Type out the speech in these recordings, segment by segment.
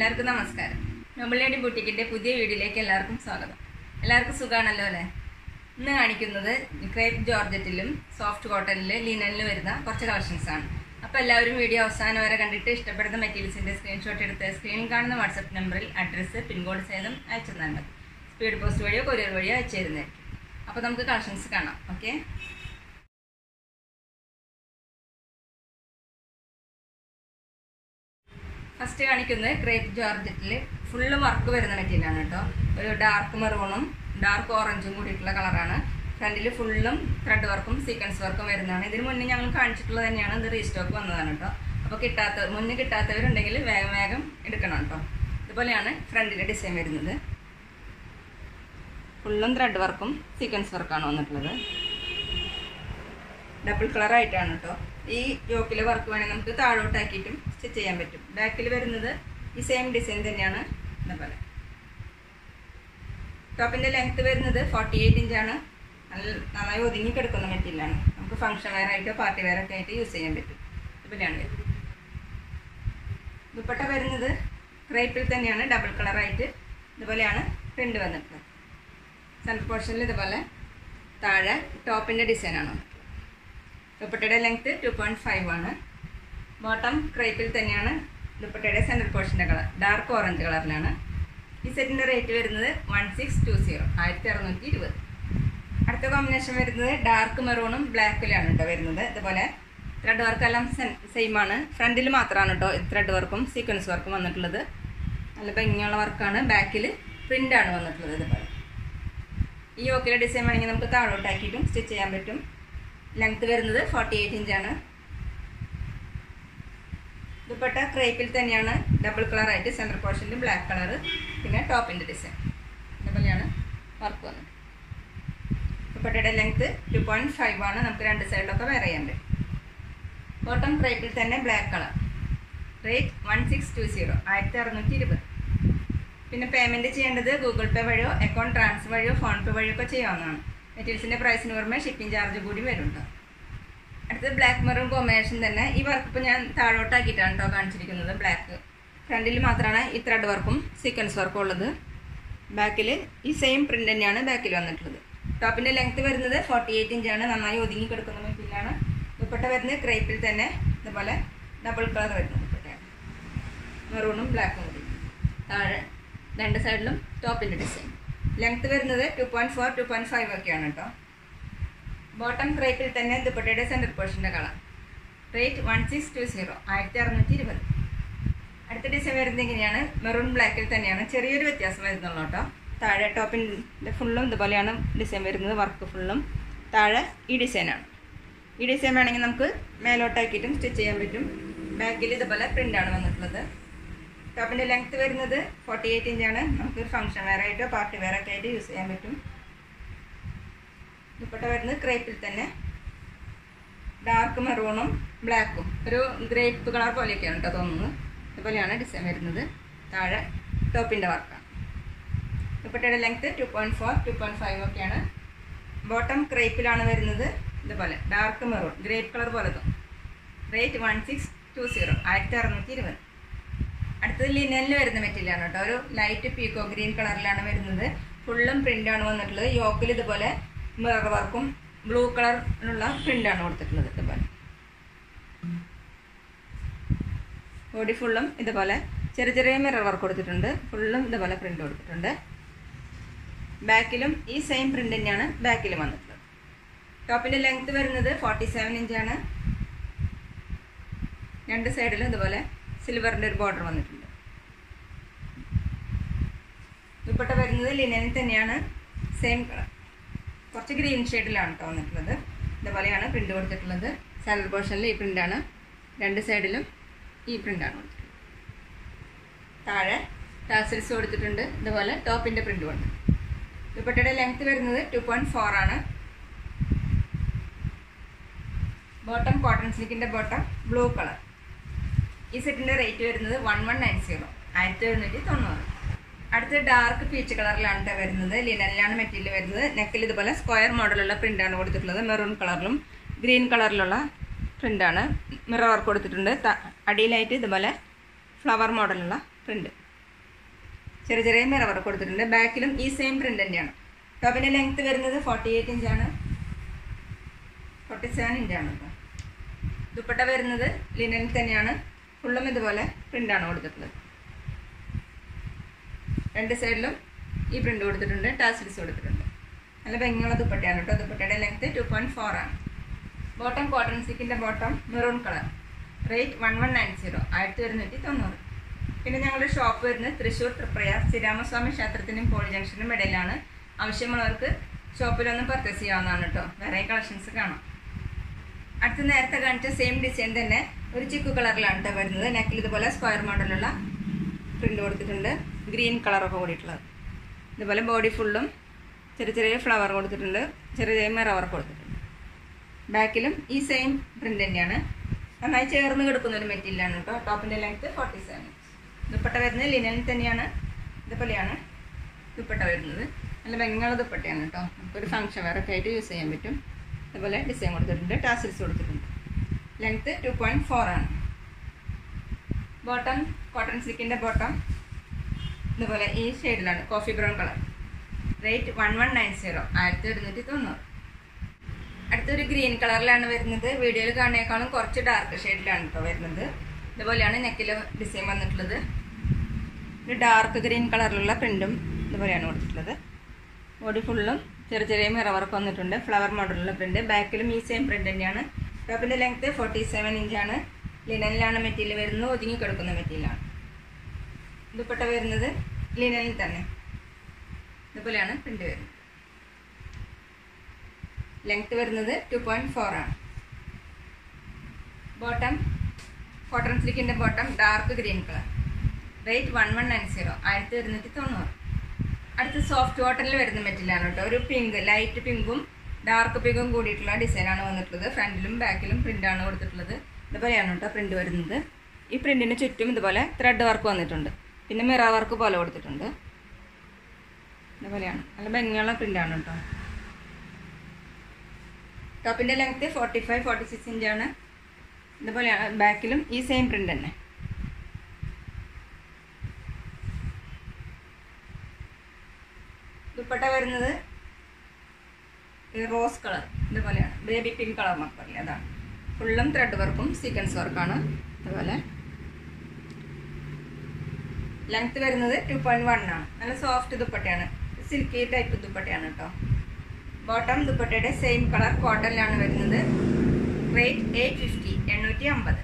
എല്ലാവർക്കും നമസ്കാരം നമ്മളിലേടി ബുട്ടിക്കിന്റെ പുതിയ വീഡിയോയിലേക്ക് എല്ലാവർക്കും സ്വാഗതം എല്ലാവർക്കും സുഖാണല്ലോ അല്ലേ ഇന്ന് കാണിക്കുന്നത് ക്രേപ്പ് ജോർജറ്റിലും സോഫ്റ്റ് കോട്ടണിലും ലിനനിലും വരുന്ന കുറച്ച് കളക്ഷൻസ് ആണ് അപ്പോൾ എല്ലാവരും വീഡിയോ അവസാനം വരെ കണ്ടിട്ട് ഇഷ്ടപ്പെടുന്ന മെറ്റീരിയൽസിന്റെ സ്ക്രീൻഷോട്ട് എടുത്ത് സ്ക്രീനിൽ കാണുന്ന വാട്സപ്പ് നമ്പറിൽ അഡ്രസ്സ് പിൻകോഡ് സഹിതം അയച്ചു തന്നാൽ മതി സ്പീഡ് പോസ്റ്റ് വഴിയോ കൊറിയർ വഴിയോ അയച്ചു തരുന്നതായിരിക്കും അപ്പോൾ നമുക്ക് കളക്ഷൻസ് കാണാം ഓക്കെ ഫസ്റ്റ് കാണിക്കുന്നത് ക്രേപ്പ് ജോർജറ്റിൽ ഫുള്ള് വർക്ക് വരുന്ന മെറ്റീരിയലാണ് കേട്ടോ ഒരു ഡാർക്ക് മെറൂണും ഡാർക്ക് ഓറഞ്ചും കൂടിയിട്ടുള്ള കളറാണ് ഫ്രണ്ടിൽ ഫുള്ളും ത്രെഡ് വർക്കും സീക്വൻസ് വർക്കും വരുന്നതാണ് ഇതിന് മുന്നേ ഞങ്ങൾ കാണിച്ചിട്ടുള്ളത് തന്നെയാണ് ഇത് റീസ്റ്റോക്ക് വന്നതാണ് കേട്ടോ അപ്പോൾ കിട്ടാത്ത മുന്നേ കിട്ടാത്തവരുണ്ടെങ്കിൽ വേഗം വേഗം എടുക്കണം കേട്ടോ ഇതുപോലെയാണ് ഫ്രണ്ടിലെ ഡിസൈൻ വരുന്നത് ഫുള്ളും ത്രെഡ് വർക്കും സീക്വൻസ് വർക്കാണ് വന്നിട്ടുള്ളത് ഡബിൾ കളർ ആയിട്ടാണ് കേട്ടോ ഈ യോക്കിലെ വർക്ക് വേണമെങ്കിൽ നമുക്ക് താഴോട്ടാക്കിയിട്ടും സ്റ്റിച്ച് ചെയ്യാൻ പറ്റും ബാക്കിൽ വരുന്നത് ഈ സെയിം ഡിസൈൻ തന്നെയാണ് ഇതേപോലെ ടോപ്പിൻ്റെ ലെങ്ത് വരുന്നത് ഫോർട്ടി എയ്റ്റ് ഇഞ്ചാണ് നല്ല നന്നായി ഒതുങ്ങി കിടക്കുന്ന മെറ്റീരിയലാണ് നമുക്ക് ഫംഗ്ഷൻ വെയർ ആയിട്ടോ പാർട്ടി വെയർ ഒക്കെ ആയിട്ട് യൂസ് ചെയ്യാൻ പറ്റും ഇതുപോലെയാണ് വരുന്നത് ദുപ്പട്ട വരുന്നത് ക്രേപ്പിൽ തന്നെയാണ് ഡബിൾ കളറായിട്ട് ഇതുപോലെയാണ് പ്രിൻ്റ് വന്നിട്ടുള്ളത് സെൻറ്റർ പോർഷനിൽ ഇതുപോലെ താഴെ ടോപ്പിൻ്റെ ഡിസൈനാണ് ദുപ്പട്ടയുടെ ലെങ്ത് ടു പോയിൻറ്റ് ഫൈവ് ആണ് ബോട്ടം ക്രേപ്പിൽ തന്നെയാണ് ദുപ്പട്ടയുടെ സെൻറ്റർ പോർഷൻ്റെ കളർ ഡാർക്ക് ഓറഞ്ച് കളറിലാണ് ഈ സെറ്റിൻ്റെ റേറ്റ് വരുന്നത് വൺ സിക്സ് ടു സീറോ ആയിരത്തി അറുന്നൂറ്റി ഇരുപത് അടുത്ത കോമ്പിനേഷൻ വരുന്നത് ഡാർക്ക് മെറൂണും ബ്ലാക്കിലാണ് കേട്ടോ വരുന്നത് ഇതുപോലെ ത്രെഡ് വർക്ക് എല്ലാം സെയിം ആണ് ഫ്രണ്ടിൽ മാത്രമാണ് കേട്ടോ ത്രെഡ് വർക്കും സീക്വൻസ് വർക്കും വന്നിട്ടുള്ളത് നല്ല ഭംഗിയുള്ള വർക്കാണ് ബാക്കിൽ പ്രിൻ്റാണ് വന്നിട്ടുള്ളത് ഇതുപോലെ ഈ യോക്കിലെ ഡിസൈൻ വേണമെങ്കിൽ നമുക്ക് താഴോട്ടാക്കിയിട്ടും സ്റ്റിച്ച് ചെയ്യാൻ പറ്റും ലെങ്ത് വരുന്നത് ഫോർട്ടി എയ്റ്റ് ഇഞ്ചാണ് ദുപ്പട്ട ക്രേപ്പിൽ തന്നെയാണ് ഡബിൾ കളറായിട്ട് സെൻറ്റർ പോർഷനിൽ ബ്ലാക്ക് കളർ പിന്നെ ടോപ്പിൻ്റെ ഡിസൈൻ അതുപോലെയാണ് വർക്ക് വന്നത് ദുപ്പട്ടയുടെ ലെങ്ത് ടു പോയിൻറ്റ് ഫൈവ് ആണ് നമുക്ക് രണ്ട് സൈഡിലൊക്കെ വെയർ ചെയ്യാൻ പറ്റും ബോട്ടം ക്രേപ്പിൽ തന്നെ black colour rate one six two zero ആയിരത്തി അറുന്നൂറ്റി ഇരുപത് പിന്നെ പേയ്മെൻറ്റ് ചെയ്യേണ്ടത് ഗൂഗിൾ പേ വഴിയോ അക്കൗണ്ട് ട്രാൻസ്ഫർ വഴിയോ ഫോൺ പേ വഴിയോ ഒക്കെ ചെയ്യാവുന്നതാണ് മെറ്റീരിയൽസിൻ്റെ പ്രൈസിന് പുറമെ ഷിപ്പിംഗ് ചാർജ് കൂടി വരുന്നുണ്ട് അടുത്തത് ബ്ലാക്ക് മെറൂൺ കോമ്പിനേഷൻ തന്നെ ഈ വർക്ക് ഇപ്പോൾ ഞാൻ താഴോട്ടാക്കിയിട്ടാണ് കേട്ടോ കാണിച്ചിരിക്കുന്നത് ബ്ലാക്ക് ഫ്രണ്ടിൽ മാത്രമാണ് ഈ ത്രെഡ് വർക്കും സീക്വൻസ് വർക്കും ഉള്ളത് ബാക്കിൽ ഈ സെയിം പ്രിൻ്റ് തന്നെയാണ് ബാക്കിൽ വന്നിട്ടുള്ളത് ടോപ്പിൻ്റെ ലെങ്ത് വരുന്നത് ഫോർട്ടി എയ്റ്റ് ഇഞ്ചാണ് നന്നായി ഒതുങ്ങി കിടക്കുന്ന മെറ്റീരിയലാണ് ദുപ്പട്ട വരുന്നത് ക്രേപ്പിൽ തന്നെ ഇതുപോലെ ഡബിൾ കളർ വരുന്ന ദുപ്പട്ടയാണ് മെറൂണും ബ്ലാക്കും കൂടി താഴെ രണ്ട് സൈഡിലും ടോപ്പിൻ്റെ ഡിസൈൻ ലെങ്ത് വരുന്നത് two point four two point five ഒക്കെയാണ് കേട്ടോ ബോട്ടം ക്രേപ്പിൽ തന്നെ ദുപ്പട്ടയുടെ സെൻറ്റർ പോർഷൻ്റെ colour rate one six two zero ആയിരത്തി അറുന്നൂറ്റി ഇരുപത് അടുത്ത ഡിസൈൻ വരുന്നത് ഇങ്ങനെയാണ് മെറൂൺ ബ്ലാക്കിൽ തന്നെയാണ് ചെറിയൊരു വ്യത്യാസം വരുന്നുള്ളൂ കേട്ടോ താഴെ ടോപ്പിൻ്റെ ഫുള്ളും ഇതുപോലെയാണ് ഡിസൈൻ വരുന്നത് വർക്ക് ഫുള്ളും താഴെ ഈ ഡിസൈനാണ് ഈ ഡിസൈൻ വേണമെങ്കിൽ നമുക്ക് മേലോട്ടാക്കിയിട്ടും സ്റ്റിച്ച് ചെയ്യാൻ പറ്റും ബാക്കിൽ ഇതുപോലെ പ്രിൻ്റാണ് വന്നിട്ടുള്ളത് ടോപ്പിൻ്റെ ലെങ്ത് വരുന്നത് ഫോർട്ടി എയ്റ്റ് ഇഞ്ചാണ് നമുക്ക് ഫംഗ്ഷൻ വെയർ ആയിട്ടോ പാർട്ടി വെയർ ഒക്കെ ആയിട്ട് യൂസ് ചെയ്യാൻ പറ്റും ദുപ്പട്ട വരുന്നത് ക്രേപ്പിൽ തന്നെ ഡാർക്ക് മെറൂണും ബ്ലാക്കും ഒരു ഗ്രേപ്പ് കളർ പോലെയൊക്കെയാണ് കേട്ടോ തോന്നുന്നത് ഇതുപോലെയാണ് ഡിസൈൻ വരുന്നത് താഴെ ടോപ്പിൻ്റെ വർക്കാണ് ദുപ്പട്ടയുടെ length two point four two point five ഒക്കെയാണ് ബോട്ടം ക്രേപ്പിലാണ് വരുന്നത് ഇതുപോലെ ഡാർക്ക് മെറൂൺ ഗ്രേപ്പ് കളർ പോലെ തോന്നും rate one six two zero ആയിരത്തി അറുന്നൂറ്റി ഇരുപത് അടുത്തത് ലിനനിൽ വരുന്ന മെറ്റീരിയലാണ് കേട്ടോ ഒരു ലൈറ്റ് പീക്കോ ഗ്രീൻ കളറിലാണ് വരുന്നത് ഫുള്ളും പ്രിൻ്റാണ് വന്നിട്ടുള്ളത് യോക്കിൽ ഇതുപോലെ മിറർ വർക്കും ബ്ലൂ കളറിലുള്ള പ്രിൻ്റാണ് കൊടുത്തിട്ടുള്ളത് ഇതുപോലെ ബോഡി ഫുള്ളും ഇതുപോലെ ചെറിയ ചെറിയ മിറർ വർക്ക് കൊടുത്തിട്ടുണ്ട് ഫുള്ളും ഇതുപോലെ പ്രിൻ്റ് കൊടുത്തിട്ടുണ്ട് ബാക്കിലും ഈ സെയിം പ്രിൻ്റ് തന്നെയാണ് ബാക്കിലും വന്നിട്ടുള്ളത് ടോപ്പിൻ്റെ ലെങ്ത് വരുന്നത് ഫോർട്ടി സെവൻ ഇഞ്ചാണ് രണ്ട് സൈഡിലും ഇതുപോലെ സിൽവറിൻ്റെ ഒരു ബോർഡർ വന്നിട്ടുണ്ട് ദുപ്പട്ട വരുന്നത് ലിനനിൽ തന്നെയാണ് സെയിം കളർ കുറച്ച് ഗ്രീൻ ഷെയ്ഡിലാണ് കേട്ടോ വന്നിട്ടുള്ളത് ഇതുപോലെയാണ് പ്രിൻ്റ് കൊടുത്തിട്ടുള്ളത് സാലർ പോർഷനിൽ ഈ പ്രിൻ്റാണ് രണ്ട് സൈഡിലും ഈ പ്രിൻ്റാണ് കൊടുത്തിട്ടുള്ളത് താഴെ ടാസൽസ് കൊടുത്തിട്ടുണ്ട് ഇതുപോലെ ടോപ്പിൻ്റെ പ്രിൻ്റ് ഉണ്ട് ദുപ്പട്ടയുടെ ലെങ്ത് വരുന്നത് ടു പോയിൻറ്റ് ഫോർ ആണ് ബോട്ടം കോട്ടൺ സിൽക്കിൻ്റെ ബോട്ടം ബ്ലൂ കളർ ഈ സെറ്റിൻ്റെ റേറ്റ് വരുന്നത് വൺ വൺ നയൻ സീറോ ആയിരത്തി എഴുന്നൂറ്റി തൊണ്ണൂറ് അടുത്ത് ഡാർക്ക് പീച്ച് കളറിലാണ് കേട്ടോ വരുന്നത് ലിനനിലാണ് മെറ്റീരിയൽ വരുന്നത് നെക്കിൽ ഇതുപോലെ സ്ക്വയർ മോഡലുള്ള പ്രിൻ്റാണ് കൊടുത്തിട്ടുള്ളത് മെറൂൺ കളറിലും ഗ്രീൻ കളറിലുള്ള പ്രിൻ്റാണ് മിറർ വർക്ക് കൊടുത്തിട്ടുണ്ട് ത- അടിയിലായിട്ട് ഇതുപോലെ ഫ്ലവർ മോഡലുള്ള പ്രിൻ്റ് ചെറിയ ചെറിയ മിറർ വർക്ക് കൊടുത്തിട്ടുണ്ട് ബാക്കിലും ഈ സെയിം പ്രിന്റ് തന്നെയാണ് ടോപ്പിൻ്റെ ലെങ്ത് വരുന്നത് ഫോർട്ടി എയ്റ്റ് ഇഞ്ചാണ് ഫോർട്ടി സെവൻ ഇഞ്ചാണ് കേട്ടോ ദുപ്പട്ട വരുന്നത് ലിനനിൽ തന്നെയാണ് ഫുള്ളും ഇതുപോലെ പ്രിൻ്റാണ് കൊടുത്തിട്ടുള്ളത് രണ്ട് സൈഡിലും ഈ പ്രിൻ്റ് കൊടുത്തിട്ടുണ്ട് ടാസിൽസ് കൊടുത്തിട്ടുണ്ട് നല്ല ഭംഗിയുള്ള ദുപ്പട്ടയാണ് കേട്ടോ ദുപ്പട്ടയുടെ ലെങ്ത് ടു പോയിൻറ്റ് ഫോർ ആണ് ബോട്ടം കോട്ടൺ സിക്കിൻ്റെ bottom maroon colour rate one one nine zero ആയിരത്തി ഒരുന്നൂറ്റി തൊണ്ണൂറ് പിന്നെ ഞങ്ങളുടെ ഷോപ്പ് വരുന്നത് തൃശ്ശൂർ തൃപ്രയാർ ശ്രീരാമസ്വാമി ക്ഷേത്രത്തിനും പോളി ജംഗ്ഷനും ഇടയിലാണ് ആവശ്യമുള്ളവർക്ക് ഷോപ്പിലൊന്നും പർച്ചേസ് ചെയ്യാവുന്നതാണ് കേട്ടോ വേറെ കളക്ഷൻസ് കാണാം അടുത്ത് നേരത്തെ കാണിച്ച സെയിം ഡിസൈൻ തന്നെ ഒരു ചിക്കു കളറിലാണ് കേട്ടോ വരുന്നത് നെക്കിൽ ഇതുപോലെ സ്ക്വയർ മോഡലുള്ള പ്രിൻ്റ് കൊടുത്തിട്ടുണ്ട് ഗ്രീൻ കളറൊക്കെ കൂടിയിട്ടുള്ളത് ഇതുപോലെ ബോഡി ഫുള്ളും ചെറിയ ചെറിയ ഫ്ലവർ കൊടുത്തിട്ടുണ്ട് ചെറിയ ചെറിയ മിറ വർക്ക് കൊടുത്തിട്ടുണ്ട് ബാക്കിലും ഈ സെയിം പ്രിൻ്റ് തന്നെയാണ് നന്നായി ചേർന്ന് കിടക്കുന്ന ഒരു മെറ്റീരിയലാണ് കേട്ടോ ടോപ്പിൻ്റെ ലെങ്ത് ഫോർട്ടി സെവൻ ദുപ്പട്ട വരുന്നത് ലിനനിൽ തന്നെയാണ് ഇതുപോലെയാണ് ദുപ്പട്ട വരുന്നത് നല്ല ഭംഗിയുള്ള ദുപ്പട്ടയാണ് കേട്ടോ നമുക്കൊരു ഫംഗ്ഷൻ വേറെ ഒക്കെ ആയിട്ട് യൂസ് ചെയ്യാൻ പറ്റും അതുപോലെ ഡിസൈൻ കൊടുത്തിട്ടുണ്ട് ടാസിൽസ് കൊടുത്തിട്ടുണ്ട് ലെങ്ത് ടു പോയിൻറ്റ് ഫോർ ആണ് ബോട്ടം കോട്ടൺ സിൽക്കിൻ്റെ ബോട്ടം ഇതുപോലെ ഈ ഷെയ്ഡിലാണ് coffee brown colour rate one one nine zero ആയിരത്തി ഒരുന്നൂറ്റി തൊണ്ണൂറ് അടുത്തൊരു ഗ്രീൻ കളറിലാണ് വരുന്നത് വീഡിയോയിൽ കാണുന്നേക്കാളും കുറച്ച് ഡാർക്ക് ഷെയ്ഡിലാണ് കേട്ടോ വരുന്നത് ഇതുപോലെയാണ് നെക്കിൽ ഡിസൈൻ വന്നിട്ടുള്ളത് ഒരു ഡാർക്ക് ഗ്രീൻ കളറിലുള്ള പ്രിൻറ്റും ഇതുപോലെയാണ് കൊടുത്തിട്ടുള്ളത് ബോഡി ഫുള്ളും ചെറിയ ചെറിയ മിറ വർക്ക് വന്നിട്ടുണ്ട് ഫ്ലവർ മോഡലുള്ള പ്രിൻറ്റ് ബാക്കിലും ഈ സെയിം പ്രിൻറ്റ് തന്നെയാണ് ടോപ്പിൻ്റെ ലെങ്ത്ത് ഫോർട്ടി സെവൻ ഇഞ്ചാണ് ലിനനിലാണ് മെറ്റീരിയൽ വരുന്നത് ഒതുങ്ങി കിടക്കുന്ന മെറ്റീരിയലാണ് ദുപ്പട്ട വരുന്നത് ലിനനിൽ തന്നെ ഇതുപോലെയാണ് പ്രിൻറ്റ് വരുന്നത് ലെങ്ത് വരുന്നത് ടു പോയിൻറ്റ് ഫോർ ആണ് ബോട്ടം കോട്ടൺ സിൽക്കിൻ്റെ bottom dark green colour rate one one nine zero ആയിരത്തി ഒരുന്നൂറ്റി തൊണ്ണൂറ് അടുത്ത് സോഫ്റ്റ് വാട്ടറിൽ വരുന്ന മെറ്റീരിയലാണ് കേട്ടോ ഒരു പിങ്ക് ലൈറ്റ് പിങ്കും ഡാർക്ക് പിങ്കും കൂടിയിട്ടുള്ള ഡിസൈനാണ് വന്നിട്ടുള്ളത് ഫ്രണ്ടിലും ബാക്കിലും പ്രിൻ്റാണ് കൊടുത്തിട്ടുള്ളത് ഇതുപോലെയാണ് കേട്ടോ പ്രിൻ്റ് വരുന്നത് ഈ പ്രിൻറ്റിന് ചുറ്റും ഇതുപോലെ ത്രെഡ് വർക്ക് വന്നിട്ടുണ്ട് പിന്നെ മിറ വർക്ക് പോലെ കൊടുത്തിട്ടുണ്ട് ഇതുപോലെയാണ് നല്ല ഭംഗിയുള്ള പ്രിൻ്റാണ് കേട്ടോ ടോപ്പിൻ്റെ length forty five forty six ഇഞ്ചാണ് ഇതുപോലെയാണ് ബാക്കിലും ഈ സെയിം പ്രിൻ്റ് തന്നെ ദുപ്പട്ട വരുന്നത് ഈ റോസ് കളർ ഇതുപോലെയാണ് ബേബി പിങ്ക് കളർ എന്നൊക്കെ പറയില്ലേ അതാണ് ഫുള്ളും ത്രെഡ് വർക്കും സീക്വൻസ് വർക്കാണ് അതുപോലെ ലെങ്ത് വരുന്നത് ടു പോയിൻറ്റ് വൺ ആണ് നല്ല സോഫ്റ്റ് ദുപ്പട്ടയാണ് സിൽക്കി ടൈപ്പ് ദുപ്പട്ടയാണ് കേട്ടോ ബോട്ടം ദുപ്പട്ടയുടെ സെയിം കളർ കോട്ടണിലാണ് വരുന്നത് റേറ്റ് എയ്റ്റ് ഫിഫ്റ്റി എണ്ണൂറ്റി അമ്പത്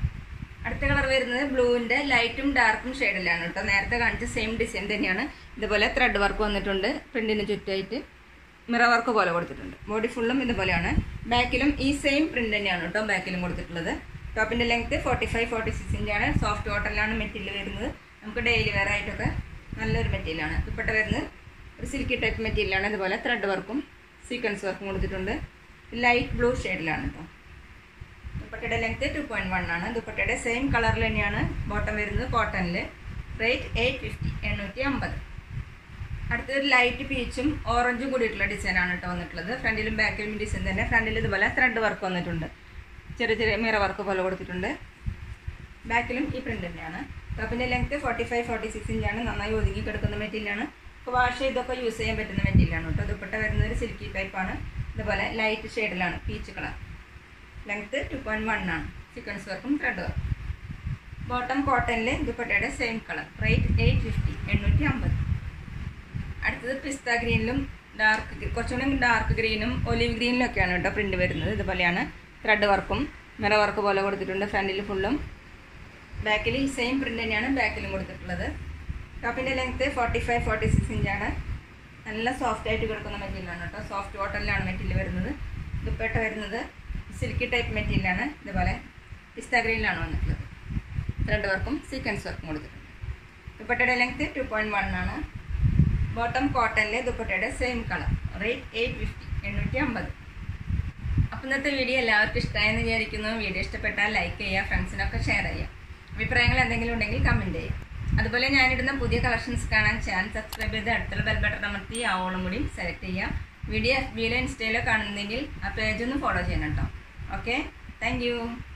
അടുത്ത കളർ വരുന്നത് ബ്ലൂവിൻ്റെ ലൈറ്റും ഡാർക്കും ഷെയ്ഡിലാണ് കേട്ടോ നേരത്തെ കാണിച്ച സെയിം ഡിസൈൻ തന്നെയാണ് ഇതുപോലെ ത്രെഡ് വർക്ക് വന്നിട്ടുണ്ട് പ്രിൻറ്റിന് ചുറ്റായിട്ട് മിറ വർക്ക് പോലെ കൊടുത്തിട്ടുണ്ട് ബോഡി ഫുള്ളും ഇതുപോലെയാണ് ബാക്കിലും ഈ സെയിം പ്രിന്റ് തന്നെയാണ് കേട്ടോ ബാക്കിലും കൊടുത്തിട്ടുള്ളത് ടോപ്പിൻ്റെ length forty five forty six ഇഞ്ചാണ് സോഫ്റ്റ് കോട്ടണിലാണ് മെറ്റീരിയൽ വരുന്നത് നമുക്ക് ഡെയിലി വെയർ ആയിട്ടൊക്കെ നല്ലൊരു മെറ്റീരിയലാണ് ദുപ്പട്ട വരുന്നത് ഒരു സിൽക്കി ടൈപ്പ് മെറ്റീരിയലാണ് ഇതുപോലെ ത്രെഡ് വർക്കും സീക്വൻസ് വർക്കും കൊടുത്തിട്ടുണ്ട് ലൈറ്റ് ബ്ലൂ ഷെയ്ഡിലാണ് കേട്ടോ ദുപ്പട്ടയുടെ ലെങ്ത് ടു പോയിൻറ്റ് വൺ ആണ് ദുപ്പട്ടയുടെ സെയിം കളറിൽ തന്നെയാണ് ബോട്ടം വരുന്നത് കോട്ടണിൽ റേറ്റ് എയ്റ്റ് ഫിഫ്റ്റി എണ്ണൂറ്റി അമ്പത് അടുത്തൊരു ലൈറ്റ് പീച്ചും ഓറഞ്ചും കൂടിയിട്ടുള്ള ഡിസൈനാണ് കേട്ടോ വന്നിട്ടുള്ളത് ഫ്രണ്ടിലും ബാക്കിലും ഡിസൈൻ തന്നെ ഫ്രണ്ടിൽ ഇതുപോലെ ത്രെഡ് വർക്ക് വന്നിട്ടുണ്ട് ചെറിയ ചെറിയ മിറ വർക്ക് പോലെ കൊടുത്തിട്ടുണ്ട് ബാക്കിലും ഈ പ്രിന്റ് തന്നെയാണ് ടോപ്പിൻ്റെ length forty five forty six ഇഞ്ചാണ് നന്നായി ഒതുങ്ങി കിടക്കുന്ന മെറ്റീരിയലാണ് അപ്പോൾ വാഷ് ചെയ്തൊക്കെ യൂസ് ചെയ്യാൻ പറ്റുന്ന മെറ്റീരിയലാണ് കേട്ടോ ദുപ്പട്ട വരുന്നത് ഒരു സിൽക്കി ടൈപ്പാണ് ഇതുപോലെ ലൈറ്റ് ഷെയ്ഡിലാണ് peach colour length two point one ആണ് സീക്വൻസ് വർക്കും ത്രെഡ് വർക്കും ബോട്ടം കോട്ടണിൽ ദുപ്പട്ടയുടെ same colour rate eight fifty എണ്ണൂറ്റി അമ്പത് അടുത്തത് പിസ്ത ഗ്രീനിലും ഡാർക്ക് കുറച്ചുകൂടി ഡാർക്ക് ഗ്രീനും ഒലിവ് ഗ്രീനിലും ഒക്കെയാണ് കേട്ടോ പ്രിന്റ് വരുന്നത് ഇതുപോലെയാണ് ത്രെഡ് വർക്കും മിറ വർക്ക് പോലെ കൊടുത്തിട്ടുണ്ട് ഫ്രണ്ടിൽ ഫുള്ളും ബാക്കിൽ ഈ സെയിം പ്രിന്റ് തന്നെയാണ് ബാക്കിലും കൊടുത്തിട്ടുള്ളത് ടോപ്പിൻ്റെ length forty five forty six ഇഞ്ചാണ് നല്ല സോഫ്റ്റ് ആയിട്ട് കിടക്കുന്ന മെറ്റീരിയലാണ് കേട്ടോ സോഫ്റ്റ് വാട്ടറിലാണ് മെറ്റീരിയൽ വരുന്നത് ദുപ്പട്ട വരുന്നത് സിൽക്കി ടൈപ്പ് മെറ്റീരിയലാണ് ഇതുപോലെ പിസ്ത ഗ്രീനിലാണ് വന്നിട്ടുള്ളത് ത്രെഡ് വർക്കും സീക്വൻസ് വർക്കും കൊടുത്തിട്ടുണ്ട് ദുപ്പട്ടയുടെ ലെങ്ത്ത് ടു പോയിൻറ്റ് വൺ ആണ് ബോട്ടം കോട്ടണിലെ ദുപ്പട്ടയുടെ same colour rate eight fifty എണ്ണൂറ്റി അമ്പത് അപ്പം ഇന്നത്തെ വീഡിയോ എല്ലാവർക്കും ഇഷ്ടമായെന്ന് വിചാരിക്കുന്നു വീഡിയോ ഇഷ്ടപ്പെട്ടാൽ ലൈക്ക് ചെയ്യുക ഫ്രണ്ട്സിനൊക്കെ ഷെയർ ചെയ്യുക അഭിപ്രായങ്ങൾ എന്തെങ്കിലും ഉണ്ടെങ്കിൽ കമൻറ്റ് ചെയ്യുക അതുപോലെ ഞാനിടുന്ന പുതിയ കളക്ഷൻസ് കാണാൻ ചാനൽ സബ്സ്ക്രൈബ് ചെയ്ത് അടുത്തുള്ള ബെൽ ബട്ടൺ അമർത്തി ആവോളം കൂടി സെലക്ട് ചെയ്യുക വീഡിയോ എഫ് ബിയിലോ ഇൻസ്റ്റയിലോ കാണുന്നെങ്കിൽ ആ പേജ് ഒന്ന് ഫോളോ ചെയ്യണം കേട്ടോ ഓക്കെ താങ്ക്